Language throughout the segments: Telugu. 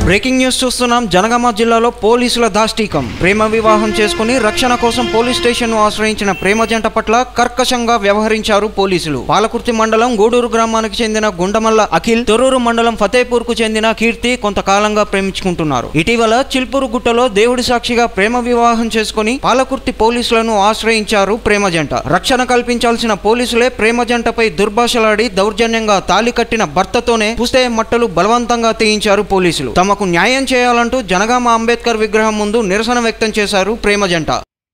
బ్రేకింగ్ న్యూస్ చూస్తున్నాం జనగామ జిల్లాలో పోలీసుల దాష్టీకం ప్రేమ వివాహం చేసుకుని రక్షణ కోసం పోలీస్ స్టేషన్ ను ఆశ్రయించిన ప్రేమ జంట పట్ల కర్కశంగా వ్యవహరించారు పోలీసులు పాలకుర్తి మండలం గూడూరు గ్రామానికి చెందిన గుండమల్ల అఖిల్ తొర్రూరు మండలం ఫతేపూర్ కు చెందిన కీర్తి కొంతకాలంగా ప్రేమించుకుంటున్నారు ఇటీవల చిల్పూరు గుట్టలో దేవుడి సాక్షిగా ప్రేమ వివాహం చేసుకుని పాలకుర్తి పోలీసులను ఆశ్రయించారు ప్రేమ జంట రక్షణ కల్పించాల్సిన పోలీసులే ప్రేమ జంటపై దుర్భాషలాడి దౌర్జన్యంగా తాలి కట్టిన భర్తతోనే పుస్తే మట్టలు బలవంతంగా తీయించారు పోలీసులు తమకు న్యాయం చేయాలంటూ జనగామ అంబేద్కర్ విగ్రహం ముందు నిరసన వ్యక్తం చేశారు ప్రేమ జంట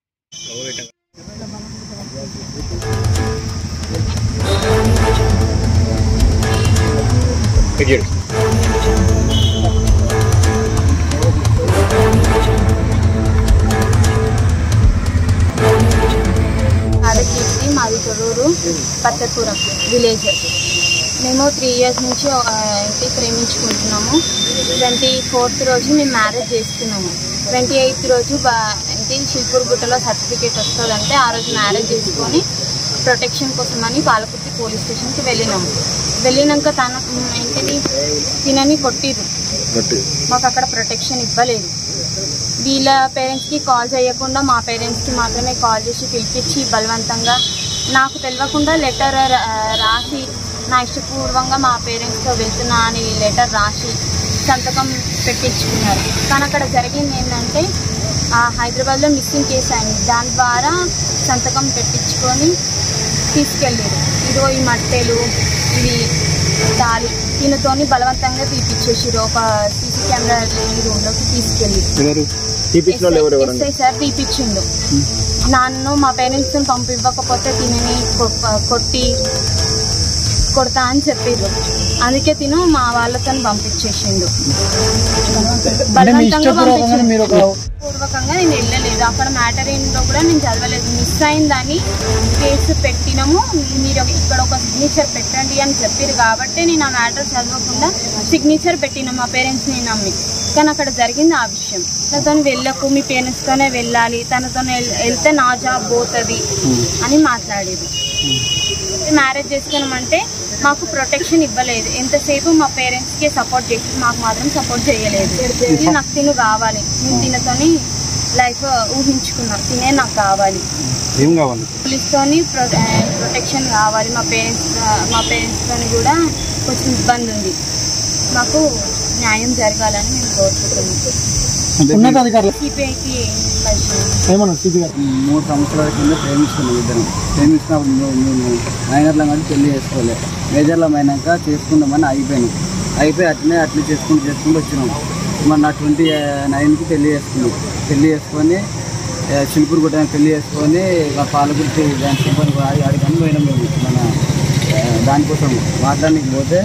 మాది కీర్తి మాది తొర్రూరు పత్తకూరం విలేజ్ మేము త్రీ ఇయర్స్ నుంచి ఆ, ఏంటి ప్రేమించుకుంటున్నాము ట్వంటీ ఫోర్త్ రోజు మేము మ్యారేజ్ చేసుకున్నాము ట్వంటీ ఎయిత్ రోజు బా ఏంటి శిల్పూర్ గుట్టలో సర్టిఫికేట్ వస్తుందంటే ఆ రోజు మ్యారేజ్ చేసుకొని ప్రొటెక్షన్ కోసమని పాలకుర్తి పోలీస్ స్టేషన్కి వెళ్ళినాము వెళ్ళినాక తను ఉమ్, ఏంటిది తినని కొట్టిరు మాకు అక్కడ ప్రొటెక్షన్ ఇవ్వలేదు వీళ్ళ పేరెంట్స్కి కాల్ చేయకుండా మా పేరెంట్స్కి మాత్రమే కాల్ చేసి పిలిపించి బలవంతంగా నాకు తెలియకుండా లెటర్ రాసి నా ఇష్టపూర్వంగా మా పేరెంట్స్తో వెళ్తున్నా అని లెటర్ రాసి సంతకం పెట్టించుకున్నారు కానీ అక్కడ జరిగింది ఏంటంటే ఆ హైదరాబాద్లో మిస్సింగ్ కేసు అయింది దాని ద్వారా సంతకం పెట్టించుకొని తీసుకెళ్ళారు ఇదో ఈ మట్టెలు ఇవి తాళి దీనితోని బలవంతంగా తీపిచ్చేసారు ఒక సీసీ కెమెరా లేని రూమ్లోకి తీసుకెళ్ళి ఎవరు తీపించిన వాళ్ళు ఎవరు ఎవరండి ఎస్ఐ సార్ తీపిచ్చిండు నన్ను మా పేరెంట్స్ పంపివ్వకపోతే తినని కొ- కొట్టి కొడతా అని చెప్పారు అందుకే తిను మా వాళ్ళతో పంపించేసిండు బలవంతంగా పంపించిండు మీరు ఒక పూర్వకంగా నేను వెళ్ళలేదు అక్కడ మ్యాటర్ ఏంటో కూడా నేను చదవలేదు మిస్ అయిందని కేసు పెట్టినాము మీరు ఇక్కడ ఒక సిగ్నేచర్ పెట్టండి అని చెప్పారు కాబట్టి నేను ఆ మ్యాటర్ చదవకుండా సిగ్నేచర్ పెట్టినా మా పేరెంట్స్ని నమ్మి కానీ అక్కడ జరిగింది ఆ విషయం తనతో వెళ్ళకు మీ పేరెంట్స్తోనే వెళ్ళాలి తనతో వెళ్తే నా జాబ్ పోతుంది అని మాట్లాడేది మ్యారేజ్ చేసుకున్నామంటే మాకు ప్రొటెక్షన్ ఇవ్వలేదు ఎంతసేపు మా పేరెంట్స్కి సపోర్ట్ చేసి మాకు మాత్రం సపోర్ట్ చేయలేదు ఇది నాకు తిను కావాలి నేను తినతోని లైఫ్ ఊహించుకున్నా తినే నాకు కావాలి ఏం కావాలి పోలీస్తోని ప్రొ ప్రొటెక్షన్ కావాలి మా పేరెంట్స్ మా పేరెంట్స్తోని కూడా కొంచెం ఇబ్బంది ఉంది మాకు న్యాయం జరగాలని మేము కోరుకుంటున్నాం ఉన్నతాధికారులు సిపిఐకి పరిచయం ఏమన్నా సిపి గారు మూడు సంవత్సరాల కింద ప్రేమించుకున్నాం ఇద్దరం ప్రేమించినప్పుడు మేము మేము మైనర్లో కానీ పెళ్లి చేసుకోలే మేజర్లో అయినాక చేసుకుందామని అయిపోయాను అయిపోయి అట్లనే అట్లా చేసుకుంటూ చేసుకుంటూ వచ్చినాం మరి నా ట్వంటీ నైన్కి పెళ్లి చేసుకున్నాం పెళ్లి చేసుకొని ఆ, చిలుకూరు గుట్ట పెళ్లి చేసుకొని మా పాలకుర్తి దాని సింపల్ ఆడికని పోయినాం మేము మన ఆ, దానికోసం మాట్లాడడానికి పోతే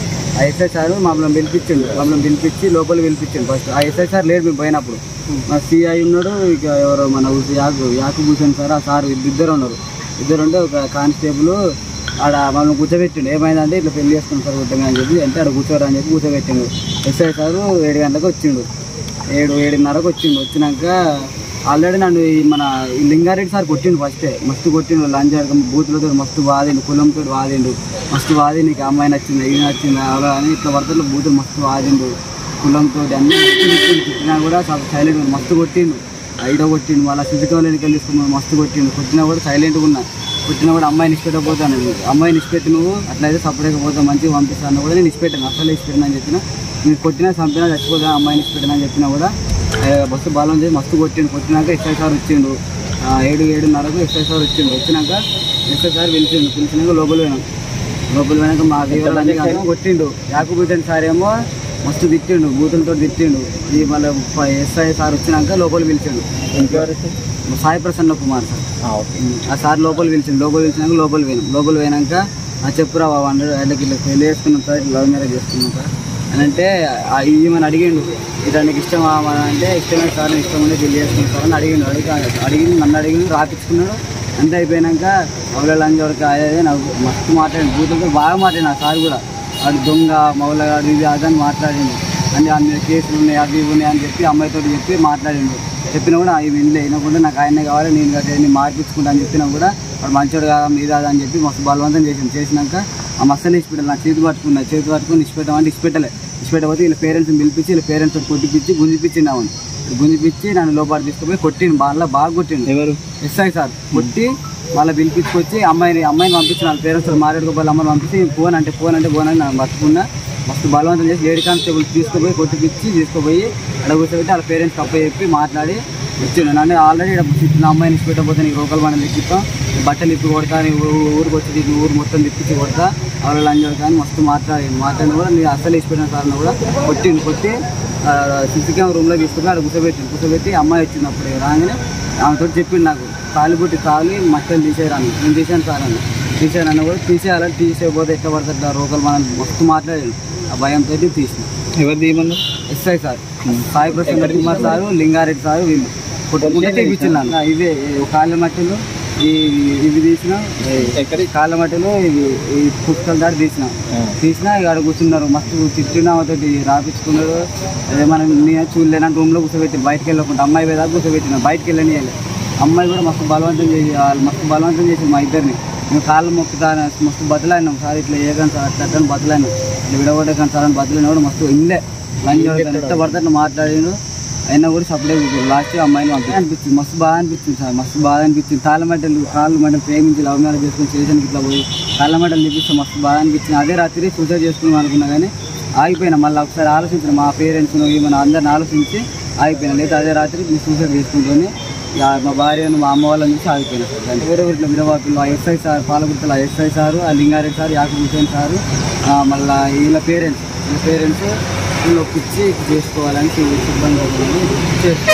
ఆ ఎస్ఐ సార్ మమ్మల్ని పిలిపించిండు మమ్మల్ని పిలిపించి లోపల పిలిపించిండు ఫస్ట్ ఆ ఎస్ఐ సార్ లేడు మేము పోయినప్పుడు మా సిఐ ఉన్నాడు ఇక ఎవరో మన యాకు యాకు భూషణ్ సార్ ఆ సార్ ఇద్దరు ఉన్నారు ఇద్దరు ఉంటే ఒక కానిస్టేబుల్ ఆడ మమ్మల్ని కూర్చోబెట్టిండు ఏమైందంటే ఇట్లా పెళ్లి చేసుకున్నాం సార్ గుట్టమే అని చెప్పి అంటే ఆడ కూర్చోరా అని చెప్పి కూర్చోబెట్టిండు ఎస్ఐ సార్ ఏడు గంటలకు వచ్చిండు ఏడు ఏడున్నరకు వచ్చిండు వచ్చినాక ఆల్రెడీ నన్ను ఈ మన ఈ లింగారెడ్డి సార్ కొట్టిండు ఫస్టే మస్తు కొట్టిండు లంజాడు బూతులతో మస్తు వాదిండు కులంతో వాదిండు మస్తు వాది నీకు అమ్మాయి నచ్చింది ఇది నచ్చింది అలా అని ఇట్లా పడతలు బూతులు మస్తు వాదిండు కులంతో అన్ని తిట్టినా కూడా సైలెంట్ మస్తు కొట్టిండు ఐడ కొట్టిండు మళ్ళీ ఫిజికల్ ఎన్నికలు తీసుకున్నాడు మస్తు కొట్టిండు కొట్టినా కూడా సైలెంట్గా ఉన్నా కొట్టినా కూడా అమ్మాయిని ఇష్టపెట్టకపోతాను అమ్మాయిని ఇష్టపెట్టి నువ్వు అట్లయితే సపరేట్గా పోతా మంచిగా పంపిస్తాను కూడా నేను ఇష్టపెట్టాను అసలు ఇష్టపెట్టినా అని చెప్పిన మీరు కొట్టినా చంపినా చచ్చిపోతా అమ్మాయిని ఇష్టపెట్టినా అని చెప్పినా కూడా ఆ, బస్సు బలం చేసి మస్తు కొట్టిండు కొట్టినాక ఎస్ఐ సార్ వచ్చిండు ఆ, ఏడు ఏడున్నరకు ఎస్ఐ సార్ వచ్చిండు వచ్చినాక ఎస్ఐ సార్ పిలిచిండు పిలిచినాక లోపల పోయినాం లోపల పోయినాక మా దేవుడు కాదు కొట్టిండు యాకుబూతన్ సార్ ఏమో మస్తు తిట్టిండు బూతులతో తిట్టిండు ఈ మళ్ళీ ఎస్ఐ సార్ వచ్చినాక లోపల పిలిచిండు సాయి ప్రసన్న కుమార్ సార్ ఆ సార్ లోపల పిలిచిండు లోపల పిలిచినాక లోపల పోయినాం లోపల పోయినాక ఆ చెప్పురా బాబు అన్నాడు వాళ్ళకి ఇట్లా పెళ్లి చేసుకున్నాం సార్ ఇట్లా లవ్ మ్యారేజ్ చేసుకున్నాం సార్ అని అంటే ఆ ఈమెను అడిగిండు ఇది నీకు ఇష్టమా అని అంటే ఇష్టమైన సార్ నేను ఇష్టం ఉండే పెళ్లి చేసుకున్నాను సార్ అని అడిగిండు అడిగి అడిగి నన్ను అడిగిండు రాపించుకున్నాడు అంతా అయిపోయినాక అవల లంచ్ వరకు అదే నాకు మస్తు మాట్లాడిండు బూతులతో బాగా మాట్లాడిన ఆ సార్ కూడా వాడు దొంగ మౌలగాడు ఇది అదని మాట్లాడిండు అని దాని మీద కేసులు ఉన్నాయి అవి ఇవి ఉన్నాయి అని చెప్పి అమ్మాయితో చెప్పి మాట్లాడిండు చెప్పినా కూడా అవి వినలే వినకుండా నాకు ఆయనే కావాలి నేను కదా నేను మార్పించుకుంటా అని చెప్పినా కూడా వాడు మంచోడు కాదా మీద కాదా అని చెప్పి మస్తు బలవంతం చేసింది చేసినాక ఆ మస్తలు ఇచ్చిపెట్టాలి నా చేతి పట్టుకున్నా చేతి పట్టుకుని ఇచ్చిపెట్టామంటే ఇచ్చిపెట్టలే ఇచ్చిపెట్టకపోతే వీళ్ళ పేరెంట్స్ని పిలిపించి వీళ్ళ పేరెంట్స్ కొట్టిపించి గుంజిపించింది ఆమెను గుంజిపించి నన్ను లోపల తీసుకుపోయి కొట్టిండు బాగా బాగా కొట్టిండు ఎవరు ఎస్ఐ సార్ కొట్టి మళ్ళీ పిలిపించుకొచ్చి అమ్మాయిని అమ్మాయిని పంపించిన వాళ్ళ పేరెంట్స్ మారేడుకోవాలి అమ్మని పంపించి ఫోన్ అంటే ఫోన్ అంటే ఫోన్ అని నన్ను పట్టుకున్నా మస్తు బలవంతం చేసి లేడీ కానిస్టేబుల్ తీసుకుపోయి కొట్టిపించి తీసుకుపోయి అక్కడ కూర్చోబెట్టి వాళ్ళ పేరెంట్స్ అప్ప చెప్పి మాట్లాడి వచ్చిండు నన్ను ఆల్రెడీ నా అమ్మాయిని పెట్టకపోతే నీకు రోకల్ బండి తిప్పిస్తాం బట్టలు ఇప్పి కొడతా నీ ఊ- ఊరికి వచ్చి నీకు ఊరు మొత్తం తిప్పించి కొడతా వాళ్ళ లంచ్ కానీ మస్తు మాట్లాడి మాట్లాడిన కూడా నేను అసలు ఇచ్చిపెట్టిన సార్ కూడా కొట్టిండు కొట్టి సీసీ కెమెరా రూమ్లో తీసుకుని అక్కడ కూర్చోబెట్టి కూర్చోబెట్టి అమ్మాయి వచ్చింది అప్పుడు రాగానే ఆమెతో చెప్పిండు నాకు కాలు పుట్టి కాలు మట్టలు తీసేయరాను నేను తీసాను సార్ అని తీసేయాలన్న కూడా తీసేయాలని తీసేయకపోతే ఎట్లా పడుతుంది రోకలు మనం మస్తు మాట్లాడాను ఆ భయంతో తీసిన ఎవరు తీయమన్నా SI sir Sai Prasanna Kumar sir Lingareddy sir వీళ్ళు కొట్టుకుంటే తెప్పించినాను ఇవే ఈ కాళ్ళ మట్టలు ఈ ఇవి తీసిన ఎక్కడి కాళ్ళ మట్టలు ఇవి ఈ పుస్తకాల దాటి తీసిన తీసిన ఇక ఆడ కూర్చున్నారు మస్తు తిట్టిన తోటి రాపించుకున్నారు అదే మనం నేను చూడలేనని రూమ్లో కూర్చోబెట్టి బయటకు వెళ్ళకుండా అమ్మాయి మీద కూర్చోబెట్టిన బయటకు వెళ్ళని అమ్మాయి కూడా మస్తు బలవంతం చేసి వాళ్ళు మస్తు బలవంతం చేసి మా ఇద్దరిని మేము కాళ్ళు మొక్కుతా మస్తు బతులాడినాం సార్ ఇట్లా ఏగాను సార్ అట్లా అట్లా బతులాడినాం ఇట్లా విడగొట్టగాను సార్ అని బతులైనా కూడా మస్తు ఇండే లంచ్ ఎంత పడితే అట్లా మాట్లాడాను అయినా కూడా సప్లై లాస్ట్ అమ్మాయిని పంపించి అనిపించింది మస్తు బాగా అనిపించింది సార్ మస్తు బాగా అనిపించింది కాళ్ళ మట్టలు కాళ్ళు మట్టలు ప్రేమించి లవ్ మ్యారేజ్ చేసుకుని స్టేషన్కి ఇట్లా పోయి కాళ్ళ మట్టలు చూపిస్తే మస్తు బాగా అనిపించింది అదే రాత్రి సూసైడ్ చేసుకున్నాం అనుకున్నా కానీ ఆగిపోయినా మళ్ళీ ఒకసారి ఆలోచించిన మా పేరెంట్స్ ఏమైనా అందరిని ఆలోచించి ఆగిపోయినా లేదా అదే రాత్రి నేను సూసైడ్ చేసుకుంటూనే ఇక మా భార్యను మా అమ్మ వాళ్ళని చూసి ఆగిపోయినా సార్ దాంట్లో వేరే ఊరిలో విడవాకులు ఆ ఎస్ఐ సార్ పాలగుర్తల ఎస్ఐ సారు ఆ లింగారెడ్డి సార్ యాకబ్ హుసేన్ సారు ఆ మళ్ళా వీళ్ళ పేరెంట్స్ వీళ్ళ పేరెంట్స్ ఒప్పించి చేసుకోవాలని సిబ్బంది చేస్తారు